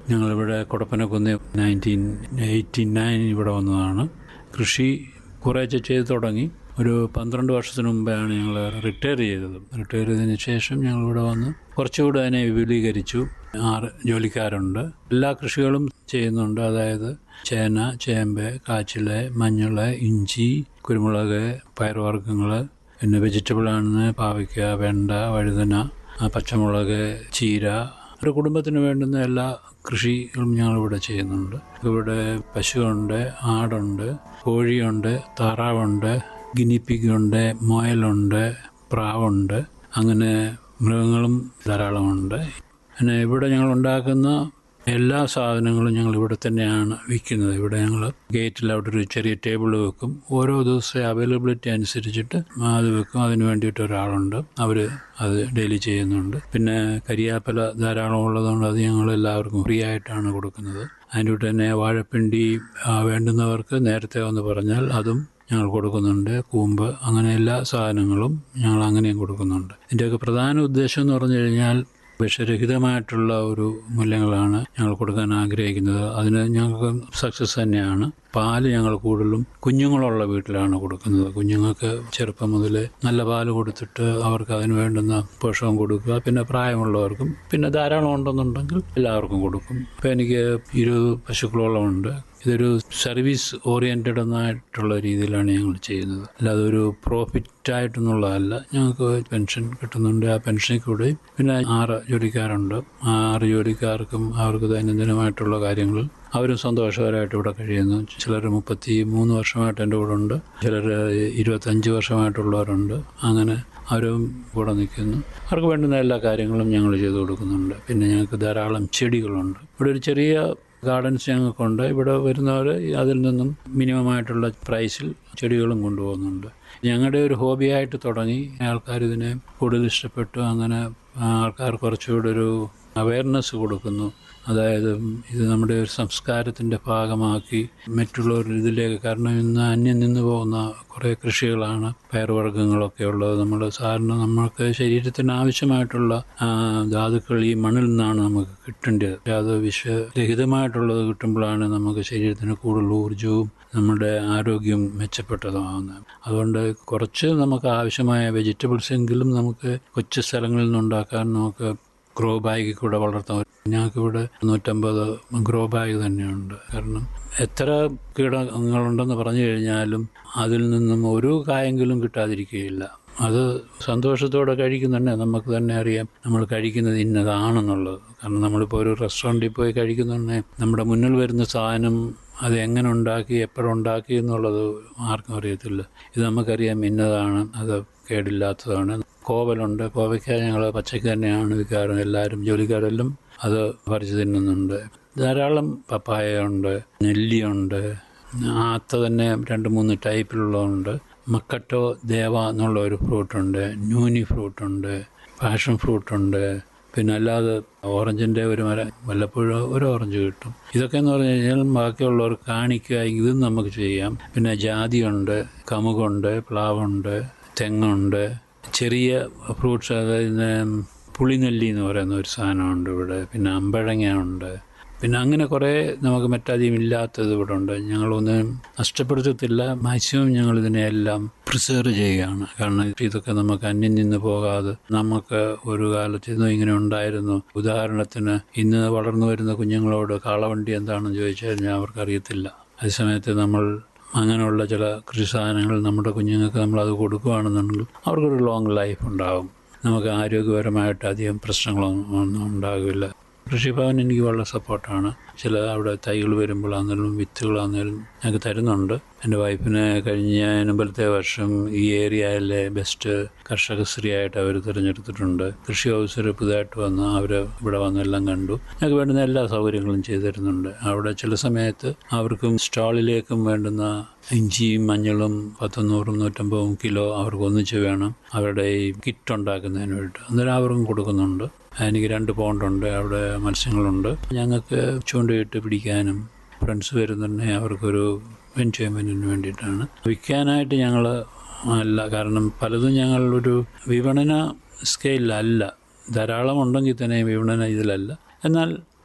ഞങ്ങളിവിടെ Kudappanakunnu nineteen eighty nine ഇവിടെ വന്നതാണ് കൃഷി കുറേശ്ശെ ചെയ്ത് തുടങ്ങി ഒരു പന്ത്രണ്ട് വർഷത്തിന് മുമ്പാണ് ഞങ്ങൾ റിട്ടയർ ചെയ്തത് റിട്ടയർ ചെയ്തതിന് ശേഷം ഞങ്ങളിവിടെ വന്ന് കുറച്ചുകൂടെ അതിനെ വിപുലീകരിച്ചു ആറ് ജോലിക്കാരുണ്ട് എല്ലാ കൃഷികളും ചെയ്യുന്നുണ്ട് അതായത് ചേന ചേമ്പ് കാച്ചില് മഞ്ഞൾ ഇഞ്ചി കുരുമുളക് പയറുവർഗ്ഗങ്ങൾ പിന്നെ വെജിറ്റബിൾ ആണ് പാവയ്ക്ക വെണ്ട വഴുതന ആ, പച്ചമുളക് ചീര ഒരു കുടുംബത്തിന് വേണ്ടുന്ന എല്ലാ കൃഷികളും ഞങ്ങളിവിടെ ചെയ്യുന്നുണ്ട് ഇവിടെ പശുവുണ്ട് ആടുണ്ട് കോഴിയുണ്ട് താറാവുണ്ട് ഗിനിപ്പിഗുണ്ട് മുയലുണ്ട് പ്രാവുണ്ട് അങ്ങനെ മൃഗങ്ങളും ധാരാളമുണ്ട് പിന്നെ ഇവിടെ ഞങ്ങൾ ഉണ്ടാക്കുന്ന എല്ലാ സാധനങ്ങളും ഞങ്ങൾ ഇവിടെ തന്നെയാണ് വിൽക്കുന്നത് ഇവിടെ ഞങ്ങൾ ഗേറ്റിൽ അവിടെ ഒരു ചെറിയ ടേബിൾ വെക്കും ഓരോ ദിവസത്തെ അവൈലബിലിറ്റി അനുസരിച്ചിട്ട് അത് വെക്കും അതിന് വേണ്ടിയിട്ട് ഒരാളുണ്ട് അവർ അത് ഡെയിലി ചെയ്യുന്നുണ്ട് പിന്നെ കരിയാപ്പല ധാരാളം ഉള്ളതുകൊണ്ട് അത് ഞങ്ങൾ എല്ലാവർക്കും ഫ്രീ ആയിട്ടാണ് കൊടുക്കുന്നത് അതിൻ്റെ കൂടെ തന്നെ വാഴപ്പിണ്ടി ആ, വേണ്ടുന്നവർക്ക് നേരത്തെ വന്ന് പറഞ്ഞാൽ അതും ഞങ്ങൾ കൊടുക്കുന്നുണ്ട് കൂമ്പ് അങ്ങനെ എല്ലാ സാധനങ്ങളും ഞങ്ങൾ അങ്ങനെയും കൊടുക്കുന്നുണ്ട് ഇതിൻ്റെയൊക്കെ പ്രധാന ഉദ്ദേശം എന്ന് പറഞ്ഞു കഴിഞ്ഞാൽ വിഷരഹിതമായിട്ടുള്ള ഒരു മൂല്യങ്ങളാണ് ഞങ്ങൾ കൊടുക്കാൻ ആഗ്രഹിക്കുന്നത് അതിന് ഞങ്ങൾക്ക് സക്സസ് തന്നെയാണ് പാല് ഞങ്ങൾ കൂടുതലും കുഞ്ഞുങ്ങളുള്ള വീട്ടിലാണ് കൊടുക്കുന്നത് കുഞ്ഞുങ്ങൾക്ക് ചെറുപ്പം മുതൽ നല്ല പാല് കൊടുത്തിട്ട് അവർക്ക് അതിന് വേണ്ടുന്ന പോഷകം കൊടുക്കുക പിന്നെ പ്രായമുള്ളവർക്കും പിന്നെ ധാരാളം ഉണ്ടെന്നുണ്ടെങ്കിൽ എല്ലാവർക്കും കൊടുക്കും ഇപ്പം എനിക്ക് ഇരുപത് പശുക്കളോളം ഉണ്ട് ഇതൊരു സർവീസ് ഓറിയൻറ്റഡ് എന്നായിട്ടുള്ള രീതിയിലാണ് ഞങ്ങൾ ചെയ്യുന്നത് അല്ലാതെ ഒരു പ്രോഫിറ്റ് ആയിട്ടെന്നുള്ളതല്ല ഞങ്ങൾക്ക് പെൻഷൻ കിട്ടുന്നുണ്ട് ആ പെൻഷനിൽ കൂടെ പിന്നെ ആറ് ജോലിക്കാരുണ്ട് ആ ആറ് ജോലിക്കാർക്കും അവർക്ക് ദൈനംദിനമായിട്ടുള്ള കാര്യങ്ങൾ അവരും സന്തോഷകരമായിട്ട് ഇവിടെ കഴിയുന്നു ചിലർ മുപ്പത്തി മൂന്ന് വർഷമായിട്ട് എൻ്റെ കൂടെ ഉണ്ട് ചിലർ ഇരുപത്തഞ്ച് വർഷമായിട്ടുള്ളവരുണ്ട് അങ്ങനെ അവരും കൂടെ നിൽക്കുന്നു അവർക്ക് വേണ്ടുന്ന എല്ലാ കാര്യങ്ങളും ഞങ്ങൾ ചെയ്തു കൊടുക്കുന്നുണ്ട് പിന്നെ ഞങ്ങൾക്ക് ധാരാളം ചെടികളുണ്ട് ഇവിടെ ഒരു ചെറിയ ഗാർഡൻസ് ഞങ്ങൾക്കുണ്ട് ഇവിടെ വരുന്നവർ അതിൽ നിന്നും മിനിമമായിട്ടുള്ള പ്രൈസിൽ ചെടികളും കൊണ്ടുപോകുന്നുണ്ട് ഞങ്ങളുടെ ഒരു ഹോബിയായിട്ട് തുടങ്ങി ആൾക്കാർ ഇതിനെ കൂടുതൽ ഇഷ്ടപ്പെട്ടു അങ്ങനെ ആൾക്കാർ കുറച്ചുകൂടെ ഒരു അവയർനെസ് കൊടുക്കുന്നു അതായത് ഇത് നമ്മുടെ ഒരു സംസ്കാരത്തിൻ്റെ ഭാഗമാക്കി മറ്റുള്ളവർ ഇതിലേക്ക് കാരണം ഇന്ന് അന്യം നിന്ന് പോകുന്ന കുറേ കൃഷികളാണ് പയറുവർഗ്ഗങ്ങളൊക്കെ ഉള്ളത് നമ്മൾ സാധാരണ നമ്മൾക്ക് ശരീരത്തിന് ആവശ്യമായിട്ടുള്ള ആ, ധാതുക്കൾ ഈ മണ്ണിൽ നിന്നാണ് നമുക്ക് കിട്ടേണ്ടത് അത് വിഷരഹിതമായിട്ടുള്ളത് കിട്ടുമ്പോഴാണ് നമുക്ക് ശരീരത്തിന് കൂടുതൽ ഊർജവും നമ്മുടെ ആരോഗ്യം മെച്ചപ്പെട്ടതുമാകുന്നത് അതുകൊണ്ട് കുറച്ച് നമുക്ക് ആവശ്യമായ വെജിറ്റബിൾസ് എങ്കിലും നമുക്ക് കൊച്ചു സ്ഥലങ്ങളിൽ നിന്നുണ്ടാക്കാൻ നമുക്ക് ഗ്രോ ബാഗിൽ കൂടെ വളർത്താൻ ഞങ്ങൾക്കിവിടെ നൂറ്റമ്പത് ഗ്രോ ബാഗ് തന്നെയുണ്ട് കാരണം എത്ര കീടങ്ങളുണ്ടെന്ന് പറഞ്ഞു കഴിഞ്ഞാലും അതിൽ നിന്നും ഒരു കായെങ്കിലും കിട്ടാതിരിക്കുകയില്ല അത് സന്തോഷത്തോടെ കഴിക്കുന്നുണ്ട് നമുക്ക് തന്നെ അറിയാം നമ്മൾ കഴിക്കുന്നത് ഇന്നതാണെന്നുള്ളത് കാരണം നമ്മളിപ്പോൾ ഒരു റെസ്റ്റോറൻറ്റിൽ പോയി കഴിക്കുന്നുണ്ടെങ്കിൽ നമ്മുടെ മുന്നിൽ വരുന്ന സാധനം അത് എങ്ങനെ ഉണ്ടാക്കി എപ്പോഴുണ്ടാക്കി എന്നുള്ളത് ആർക്കും അറിയത്തില്ല ഇത് നമുക്കറിയാം ഇന്നതാണ് അത് കേടില്ലാത്തതാണ് കോവലുണ്ട് കോവയ്ക്ക ഞങ്ങൾ പച്ചയ്ക്ക് തന്നെയാണ് വിൽക്കാറ് എല്ലാവരും ജോലിക്കാരെല്ലാം അത് പറിച്ചു തിന്നുന്നുണ്ട് ധാരാളം പപ്പായയുണ്ട് നെല്ലിയുണ്ട് ആത്ത തന്നെ രണ്ട് മൂന്ന് ടൈപ്പിലുള്ളതുണ്ട് മക്കട്ടോ ദേവ എന്നുള്ള ഒരു ഫ്രൂട്ടുണ്ട് ന്യൂനി ഫ്രൂട്ടുണ്ട് പാഷൻ ഫ്രൂട്ടുണ്ട് പിന്നെ അല്ലാതെ ഓറഞ്ചിൻ്റെ ഒരു മരം വല്ലപ്പോഴും ഒരു ഓറഞ്ച് കിട്ടും ഇതൊക്കെ എന്ന് പറഞ്ഞു കഴിഞ്ഞാൽ ബാക്കിയുള്ളവർ കാണിക്കുക ഇതും നമുക്ക് ചെയ്യാം പിന്നെ ജാതിയുണ്ട് കമുകുണ്ട് പ്ലാവുണ്ട് തെങ്ങുണ്ട് ചെറിയ ഫ്രൂട്ട്സ് അതായത് പുളിനെല്ലി എന്ന് പറയുന്ന ഒരു സാധനമുണ്ട് ഇവിടെ പിന്നെ അമ്പഴങ്ങ ഉണ്ട് പിന്നെ അങ്ങനെ കുറേ നമുക്ക് മറ്റധികം ഇല്ലാത്തത് ഇവിടെ ഉണ്ട് ഞങ്ങളൊന്നും നഷ്ടപ്പെടുത്തത്തില്ല മാക്സിമം ഞങ്ങൾ ഇതിനെയെല്ലാം പ്രിസർവ് ചെയ്യുകയാണ് കാരണം ഇതൊക്കെ നമുക്ക് അന്യം നിന്ന് പോകാതെ നമുക്ക് ഒരു കാലത്ത് ഇന്നും ഇങ്ങനെ ഉണ്ടായിരുന്നു ഉദാഹരണത്തിന് ഇന്ന് വളർന്നു വരുന്ന കുഞ്ഞുങ്ങളോട് കാളവണ്ടി എന്താണെന്ന് ചോദിച്ചു കഴിഞ്ഞാൽ അവർക്കറിയത്തില്ല അതേസമയത്ത് നമ്മൾ അങ്ങനെയുള്ള ചില കൃഷി സാധനങ്ങൾ നമ്മുടെ കുഞ്ഞുങ്ങൾക്ക് നമ്മൾ അത് കൊടുക്കുകയാണെന്നുണ്ടെങ്കിൽ അവർക്കൊരു ലോങ് ലൈഫ് ഉണ്ടാകും നമുക്ക് ആരോഗ്യപരമായിട്ട് അധികം പ്രശ്നങ്ങളൊന്നും ഒന്നും ഉണ്ടാകില്ല കൃഷിഭവൻ എനിക്ക് വളരെ സപ്പോർട്ടാണ് ചില അവിടെ തൈകൾ വരുമ്പോഴാണെങ്കിലും വിത്തുകളാണെങ്കിലും ഞങ്ങൾക്ക് തരുന്നുണ്ട് എൻ്റെ വൈഫിന് കഴിഞ്ഞ മുമ്പലത്തെ വർഷം ഈ ഏരിയയിലെ ബെസ്റ്റ് കർഷകശ്രീ ആയിട്ട് അവർ തിരഞ്ഞെടുത്തിട്ടുണ്ട് കൃഷി ഓഫീസർ പുതുതായിട്ട് വന്ന് അവർ ഇവിടെ വന്ന് എല്ലാം കണ്ടു ഞങ്ങൾക്ക് വേണ്ടുന്ന എല്ലാ സൗകര്യങ്ങളും ചെയ്തു തരുന്നുണ്ട് അവിടെ ചില സമയത്ത് അവർക്കും സ്റ്റാളിലേക്കും വേണ്ടുന്ന ഇഞ്ചിയും മഞ്ഞളും പത്തുനൂറും നൂറ്റമ്പതും കിലോ അവർക്ക് ഒന്നിച്ച് വേണം അവരുടെ ഈ കിറ്റ് ഉണ്ടാക്കുന്നതിന് വേണ്ടിയിട്ട് അന്നേരം അവർക്കും കൊടുക്കുന്നുണ്ട് എനിക്ക് രണ്ട് പോണ്ടുണ്ട് അവിടെ മത്സ്യങ്ങളുണ്ട് ഞങ്ങൾക്ക് ചൂണ്ടയിട്ട് പിടിക്കാനും ഫ്രണ്ട്സ് വരുന്നുണ്ടെങ്കിൽ അവർക്കൊരു എൻജോയ്മെൻറ്റിന് വേണ്ടിയിട്ടാണ് വിൽക്കാനായിട്ട് ഞങ്ങൾ അല്ല കാരണം പലതും ഞങ്ങൾ ഒരു വിപണന സ്കെയിലല്ല ധാരാളം ഉണ്ടെങ്കിൽ തന്നെ വിപണന ഇതിലല്ല എന്നാൽ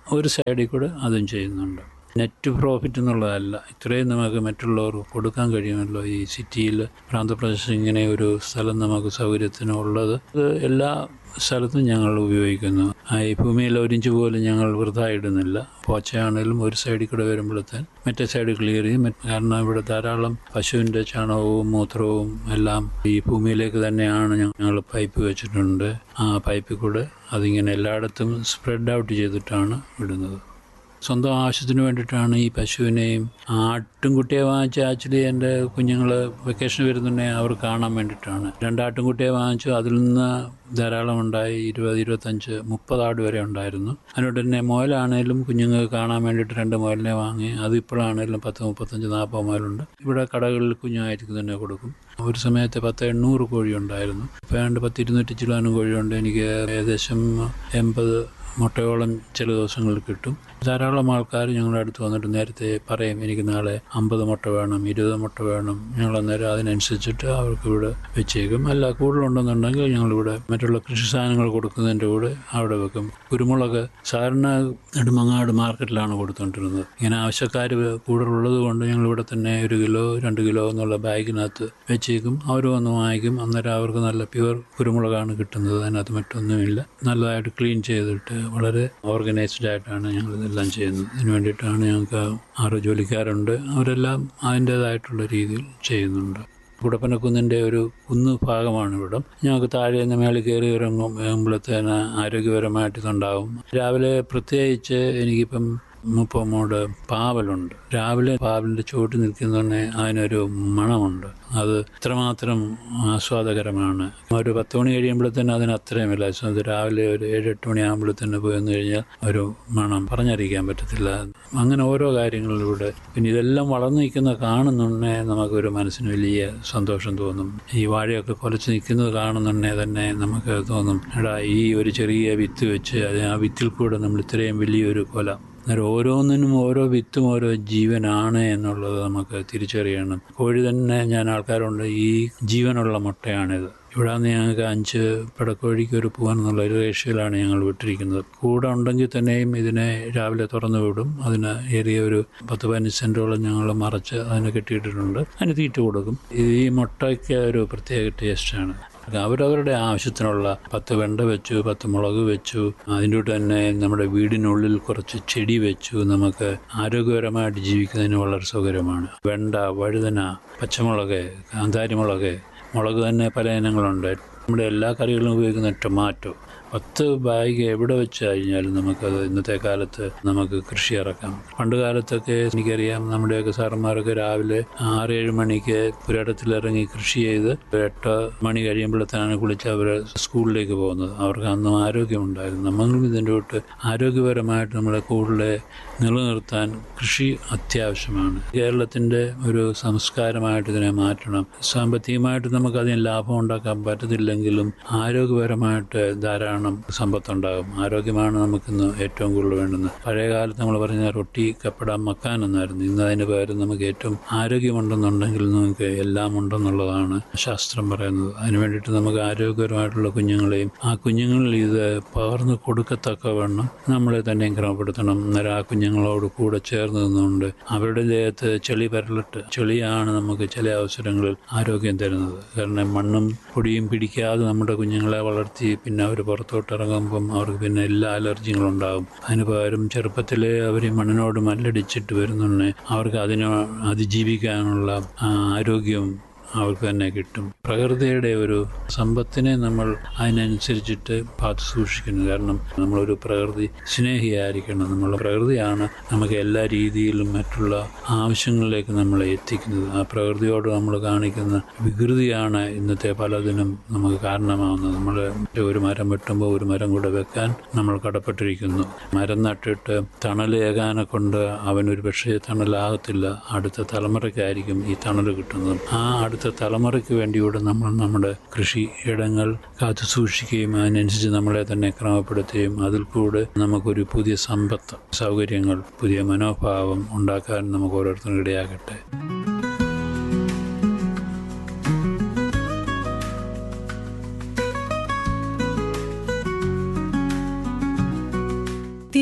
ഒരു സൈഡിൽ കൂടെ അതും ചെയ്യുന്നുണ്ട് നെറ്റ് പ്രോഫിറ്റ് എന്നുള്ളതല്ല ഇത്രയും നമുക്ക് മറ്റുള്ളവർക്ക് കൊടുക്കാൻ കഴിയുമല്ലോ ഈ സിറ്റിയിൽ പ്രാന്തപ്രദേശം ഇങ്ങനെ ഒരു സ്ഥലം നമുക്ക് സൗകര്യത്തിന് ഉള്ളത് അത് എല്ലാ സ്ഥലത്തും ഞങ്ങൾ ഉപയോഗിക്കുന്നു ആ ഈ ഭൂമിയിൽ ഒരിഞ്ച് പോലും ഞങ്ങൾ വൃഥാ ഇടുന്നില്ല പോച്ചയാണെങ്കിലും ഒരു സൈഡിൽ കൂടെ വരുമ്പോഴത്തേൻ മറ്റേ സൈഡ് ക്ലിയർ ചെയ്യും മറ്റ് കാരണം ഇവിടെ ധാരാളം പശുവിൻ്റെ ചാണകവും മൂത്രവും എല്ലാം ഈ ഭൂമിയിലേക്ക് തന്നെയാണ് ഞങ്ങൾ പൈപ്പ് വെച്ചിട്ടുണ്ട് ആ പൈപ്പിൽ കൂടെ അതിങ്ങനെ എല്ലായിടത്തും സ്പ്രെഡ് ഔട്ട് ചെയ്തിട്ടാണ് വിടുന്നത് സ്വന്തം ആവശ്യത്തിന് വേണ്ടിയിട്ടാണ് ഈ പശുവിനെയും ആട്ടുംകുട്ടിയെ വാങ്ങിച്ച് ആക്ച്വലി എൻ്റെ കുഞ്ഞുങ്ങൾ വെക്കേഷൻ വരുന്നുണ്ടെങ്കിൽ അവർ കാണാൻ വേണ്ടിയിട്ടാണ് രണ്ടാട്ടുംകുട്ടിയെ വാങ്ങിച്ചു അതിൽ നിന്ന് ധാരാളം ഉണ്ടായി ഇരുപത് ഇരുപത്തഞ്ച് മുപ്പത് ആട് വരെ ഉണ്ടായിരുന്നു അതിനോട് തന്നെ മുയലാണേലും കുഞ്ഞുങ്ങൾക്ക് കാണാൻ വേണ്ടിയിട്ട് രണ്ട് മുയലിനെ വാങ്ങി അത് ഇപ്പോഴാണേലും പത്ത് മുപ്പത്തഞ്ച് നാൽപ്പത് മുയലുണ്ട് ഇവിടെ കടകളിൽ കുഞ്ഞായിട്ട് തന്നെ കൊടുക്കും ഒരു സമയത്ത് പത്ത് എണ്ണൂറ് കോഴി ഉണ്ടായിരുന്നു ഇപ്പോൾ ഏതാണ്ട് പത്ത് ഇരുന്നൂറ്റി ചില്ലാനും കോഴിയുണ്ട് എനിക്ക് ഏകദേശം എൺപത് മുട്ടയോളം ചില ദിവസങ്ങളിൽ കിട്ടും ധാരാളം ആൾക്കാർ ഞങ്ങളുടെ അടുത്ത് വന്നിട്ട് നേരത്തെ പറയും എനിക്ക് നാളെ അമ്പത് മുട്ട വേണം ഇരുപത് മുട്ട വേണം ഞങ്ങൾ അന്നേരം അതിനനുസരിച്ചിട്ട് അവർക്ക് ഇവിടെ വെച്ചേക്കും അല്ല കൂടുതലുണ്ടെന്നുണ്ടെങ്കിൽ ഞങ്ങളിവിടെ മറ്റുള്ള കൃഷി സാധനങ്ങൾ കൊടുക്കുന്നതിൻ്റെ കൂടെ അവിടെ വെക്കും കുരുമുളക് സാധാരണ നെടുമങ്ങാട് മാർക്കറ്റിലാണ് കൊടുത്തുകൊണ്ടിരുന്നത് ഇങ്ങനെ ആവശ്യക്കാർ കൂടുതലുള്ളത് കൊണ്ട് ഞങ്ങളിവിടെ തന്നെ ഒരു കിലോ രണ്ട് കിലോ എന്നുള്ള ബാഗിനകത്ത് വെച്ചേക്കും അവർ വന്ന് വാങ്ങിക്കും അന്നേരം അവർക്ക് നല്ല പ്യുവർ കുരുമുളകാണ് കിട്ടുന്നത് അതിനകത്ത് മറ്റൊന്നുമില്ല നല്ലതായിട്ട് ക്ലീൻ ചെയ്തിട്ട് വളരെ ഓർഗനൈസ്ഡ് ആയിട്ടാണ് ഞങ്ങൾ ഇതെല്ലാം ചെയ്യുന്നത് ഇതിന് വേണ്ടിയിട്ടാണ് ഞങ്ങൾക്ക് ആറ് ജോലിക്കാരുണ്ട് അവരെല്ലാം അതിൻ്റേതായിട്ടുള്ള രീതിയിൽ ചെയ്യുന്നുണ്ട് കുടപ്പനക്കുന്നിൻ്റെ ഒരു കുന്ന് ഭാഗമാണ് ഇവിടം ഞങ്ങൾക്ക് താഴെ നിന്ന് മേളിൽ കയറി ഇറങ്ങുമ്പോഴത്തേന് ആരോഗ്യപരമായിട്ട് ഇതുണ്ടാവും രാവിലെ പ്രത്യേകിച്ച് എനിക്കിപ്പം മുപ്പമോട് പാവലുണ്ട് രാവിലെ പാവലിൻ്റെ ചുവട്ടിൽ നിൽക്കുന്നതന്നെ അതിനൊരു മണമുണ്ട് അത് ഇത്രമാത്രം ആസ്വാദകരമാണ് ഒരു പത്ത് മണി കഴിയുമ്പോഴത്തേന് അതിന് അത്രയും വില അത് രാവിലെ ഒരു ഏഴ് എട്ട് മണി ആകുമ്പോഴത്തേന് പോയി വന്നു കഴിഞ്ഞാൽ ഒരു മണം പറഞ്ഞറിയിക്കാൻ പറ്റത്തില്ല അങ്ങനെ ഓരോ കാര്യങ്ങളിലൂടെ പിന്നെ ഇതെല്ലാം വളർന്നു നിൽക്കുന്ന കാണുന്നുണ്ടേ നമുക്കൊരു മനസ്സിന് വലിയ സന്തോഷം തോന്നും ഈ വാഴയൊക്കെ കൊലച്ച് നിൽക്കുന്നത് കാണുന്നുണ്ടേ തന്നെ നമുക്ക് തോന്നും എടാ ഈ ഒരു ചെറിയ വിത്ത് വെച്ച് അത് ആ വിത്തിൽ കൂടെ നമ്മൾ ഇത്രയും വലിയൊരു കൊല അന്നേരം ഓരോന്നിനും ഓരോ വിത്തും ഓരോ ജീവനാണ് എന്നുള്ളത് നമുക്ക് തിരിച്ചറിയണം കോഴി തന്നെ ഞാൻ ആൾക്കാരുണ്ട് ഈ ജീവനുള്ള മുട്ടയാണിത് ഇവിടെ നിന്ന് ഞങ്ങൾക്ക് അഞ്ച് പിടക്കോഴിക്ക് ഒരു പൂവൻ എന്നുള്ള ഒരു റേഷ്യയിലാണ് ഞങ്ങൾ വിട്ടിരിക്കുന്നത് കൂടെ ഉണ്ടെങ്കിൽ തന്നെയും ഇതിനെ രാവിലെ തുറന്നു വിടും അതിന് ഏറിയ ഒരു പത്ത് പതിനഞ്ച് സെൻറ്റോളം ഞങ്ങൾ മറച്ച് അതിന് കെട്ടിയിട്ടിട്ടുണ്ട് അതിന് തീറ്റ കൊടുക്കും ഈ മുട്ടയ്ക്ക് ഒരു പ്രത്യേക ടേസ്റ്റാണ് അവരവരുടെ ആവശ്യത്തിനുള്ള പത്ത് വെണ്ട വെച്ചു പത്ത് മുളക് വെച്ചു അതിൻ്റെ കൂടെ തന്നെ നമ്മുടെ വീടിനുള്ളിൽ കുറച്ച് ചെടി വെച്ചു നമുക്ക് ആരോഗ്യപരമായിട്ട് ജീവിക്കുന്നതിന് വളരെ സൗകര്യമാണ് വെണ്ട വഴുതന പച്ചമുളക് കാന്താരിമുളക് മുളക് തന്നെ പല ഇനങ്ങളുണ്ട് നമ്മുടെ എല്ലാ കറികളിലും ഉപയോഗിക്കുന്ന ടൊമാറ്റോ പത്ത് ബാഗ് എവിടെ വെച്ച് കഴിഞ്ഞാലും നമുക്കത് ഇന്നത്തെ കാലത്ത് നമുക്ക് കൃഷി ഇറക്കാം പണ്ട് കാലത്തൊക്കെ എനിക്കറിയാം നമ്മുടെയൊക്കെ സാറന്മാരൊക്കെ രാവിലെ ആറേഴ് മണിക്ക് പുരടത്തിൽ ഇറങ്ങി കൃഷി ചെയ്ത് എട്ട് മണി കഴിയുമ്പോഴത്തേനാണ് കുളിച്ച് അവർ സ്കൂളിലേക്ക് പോകുന്നത് അവർക്ക് അന്നും ആരോഗ്യമുണ്ടായിരുന്നു നമ്മളും ഇതിൻ്റെ തൊട്ട് ആരോഗ്യപരമായിട്ട് നമ്മളെ കൂടുതൽ നിലനിർത്താൻ കൃഷി അത്യാവശ്യമാണ് കേരളത്തിൻ്റെ ഒരു സംസ്കാരമായിട്ട് ഇതിനെ മാറ്റണം സാമ്പത്തികമായിട്ട് നമുക്ക് അതിന് ലാഭം ഉണ്ടാക്കാൻ പറ്റത്തില്ലെങ്കിലും ആരോഗ്യപരമായിട്ട് ധാരാളം സമ്പത്തുണ്ടാകും ആരോഗ്യമാണ് നമുക്കിന്ന് ഏറ്റവും കൂടുതൽ വേണ്ടുന്നത് പഴയ കാലത്ത് നമ്മൾ പറഞ്ഞ റൊട്ടി കപ്പട മക്കാൻ എന്നായിരുന്നു ഇന്ന് അതിന് പകരം നമുക്ക് ഏറ്റവും ആരോഗ്യമുണ്ടെന്നുണ്ടെങ്കിൽ നമുക്ക് എല്ലാം ഉണ്ടെന്നുള്ളതാണ് ശാസ്ത്രം പറയുന്നത് അതിന് വേണ്ടിയിട്ട് നമുക്ക് ആരോഗ്യപരമായിട്ടുള്ള കുഞ്ഞുങ്ങളെയും ആ കുഞ്ഞുങ്ങളിൽ ഇത് പകർന്നു കൊടുക്കത്തക്കവണ്ണം നമ്മളെ തന്നെയും ക്രമപ്പെടുത്തണം അന്നേരം ആ കുഞ്ഞുങ്ങളോട് കൂടെ ചേർന്ന് നിന്നുകൊണ്ട് അവരുടെ ദേഹത്ത് ചെളി പരലിട്ട് ചെളിയാണ് നമുക്ക് ചില അവസരങ്ങളിൽ ആരോഗ്യം തരുന്നത് കാരണം മണ്ണും പൊടിയും പിടിക്കാതെ നമ്മുടെ കുഞ്ഞുങ്ങളെ വളർത്തി പിന്നെ അവർ പുറത്തോട്ട് ഇറങ്ങുമ്പം അവർക്ക് പിന്നെ എല്ലാ അലർജികളും ഉണ്ടാകും അതിന് പകരം ചെറുപ്പത്തിലെ അവർ മണ്ണിനോട് മല്ലടിച്ചിട്ട് വരുന്നുണ്ട് അവർക്ക് അതിനെ അതിജീവിക്കാനുള്ള ആരോഗ്യവും അവർക്ക് തന്നെ കിട്ടും പ്രകൃതിയുടെ ഒരു സമ്പത്തിനെ നമ്മൾ അതിനനുസരിച്ചിട്ട് കാത്തു സൂക്ഷിക്കുന്നു കാരണം നമ്മളൊരു പ്രകൃതി സ്നേഹിയായിരിക്കണം നമ്മൾ പ്രകൃതിയാണ് നമുക്ക് എല്ലാ രീതിയിലും മറ്റുള്ള ആവശ്യങ്ങളിലേക്ക് നമ്മളെ എത്തിക്കുന്നത് ആ പ്രകൃതിയോട് നമ്മൾ കാണിക്കുന്ന വികൃതിയാണ് ഇന്നത്തെ പലതിനും നമുക്ക് കാരണമാവുന്നത് നമ്മൾ ഒരു മരം വെട്ടുമ്പോൾ ഒരു മരം കൂടെ വെക്കാൻ നമ്മൾ കടപ്പെട്ടിരിക്കുന്നു മരം നട്ടിട്ട് തണലേകാനെ കൊണ്ട് അവനൊരു പക്ഷേ തണലാകത്തില്ല അടുത്ത തലമുറയ്ക്കായിരിക്കും ഈ തണൽ കിട്ടുന്നത് ആ അടുത്ത തലമുറയ്ക്ക് വേണ്ടിയൂടെ നമ്മൾ നമ്മുടെ കൃഷി ഇടങ്ങൾ കാത്തു സൂക്ഷിക്കുകയും അതിനനുസരിച്ച് നമ്മളെ തന്നെ ക്രമപ്പെടുത്തുകയും അതിൽ കൂടെ നമുക്കൊരു പുതിയ സമ്പത്ത് സൗകര്യങ്ങൾ പുതിയ മനോഭാവം ഉണ്ടാക്കാൻ നമുക്ക് ഓരോരുത്തരും ഇടയാകട്ടെ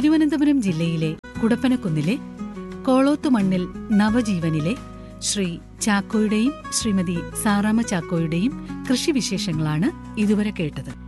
തിരുവനന്തപുരം ജില്ലയിലെ കുടപ്പനക്കുന്നിലെ കോളോത്തുമണ്ണിൽ നവജീവനിലെ ശ്രീ ചാക്കോയുടെയും ശ്രീമതി സാറാമ ചാക്കോയുടെയും കൃഷിവിശേഷങ്ങളാണ് ഇതുവരെ കേട്ടത്